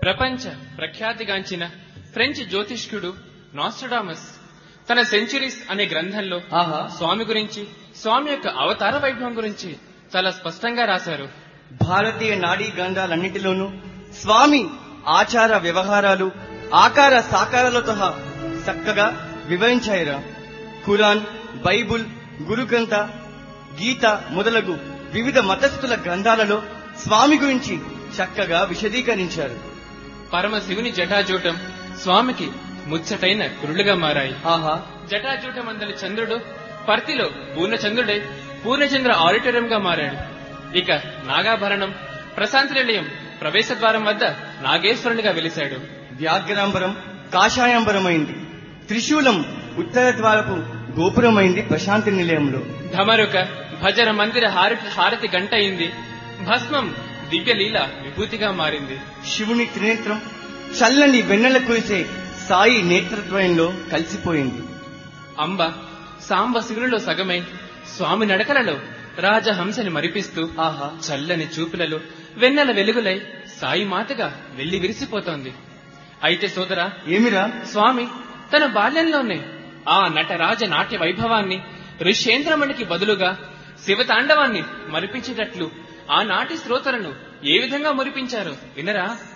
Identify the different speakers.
Speaker 1: ప్రపంచ ప్రఖ్యాతిగాంచిన ఫ్రెంచ్ జ్యోతిష్కుడు నాస్ట్రడామస్ తన సెంచురీస్ అనే గ్రంథంలో
Speaker 2: ఆహా
Speaker 1: స్వామి గురించి స్వామి యొక్క అవతార వైభవం గురించి చాలా స్పష్టంగా రాశారు
Speaker 2: భారతీయ నాడీ గ్రంథాలన్నింటిలోనూ స్వామి ఆచార వ్యవహారాలు ఆకార సాకారాలతో చక్కగా వివరించాయిరా ఖురాన్ బైబుల్ గురు గ్రంథ గీత మొదలగు వివిధ మతస్థుల గ్రంథాలలో స్వామి గురించి చక్కగా విశదీకరించారు
Speaker 1: పరమశివుని జటాజూటం స్వామికి ముచ్చటైన కురులుగా మారాయి
Speaker 2: ఆహా
Speaker 1: జటాజూటం అందలి చంద్రుడు పర్తిలో పూర్ణచంద్రుడై పూర్ణచంద్ర ఆడిటోరియంగా మారాడు ఇక నాగాభరణం ప్రశాంతి నిలయం ప్రవేశ ద్వారం వద్ద నాగేశ్వరునిగా వెలిశాడు
Speaker 2: వ్యాఘ్రాంబరం కాషాయాంబరమైంది త్రిశూలం ఉత్తర ద్వారపు గోపురమైంది ప్రశాంతి నిలయంలో
Speaker 1: ధమరుక భజన మందిర హారతి హారతి గంట అయింది భస్మం దివ్యలీల విభూతిగా మారింది
Speaker 2: శివుని త్రినేత్రం చల్లని వెన్నెల కురిసే సాయి నేత్రద్వయంలో కలిసిపోయింది
Speaker 1: అంబ సాంబ శివునిలో సగమై స్వామి నడకలలో రాజహంసని మరిపిస్తూ
Speaker 2: ఆహా
Speaker 1: చల్లని చూపులలో వెన్నెల వెలుగులై సాయి మాతగా వెళ్లి విరిసిపోతోంది అయితే సోదరా
Speaker 2: ఏమిరా
Speaker 1: స్వామి తన బాల్యంలోనే ఆ నటరాజ నాట్య వైభవాన్ని ఋష్యేంద్రమణికి బదులుగా శివతాండవాన్ని మరిపించేటట్లు ఆనాటి శ్రోతలను ఏ విధంగా మురిపించారో వినరా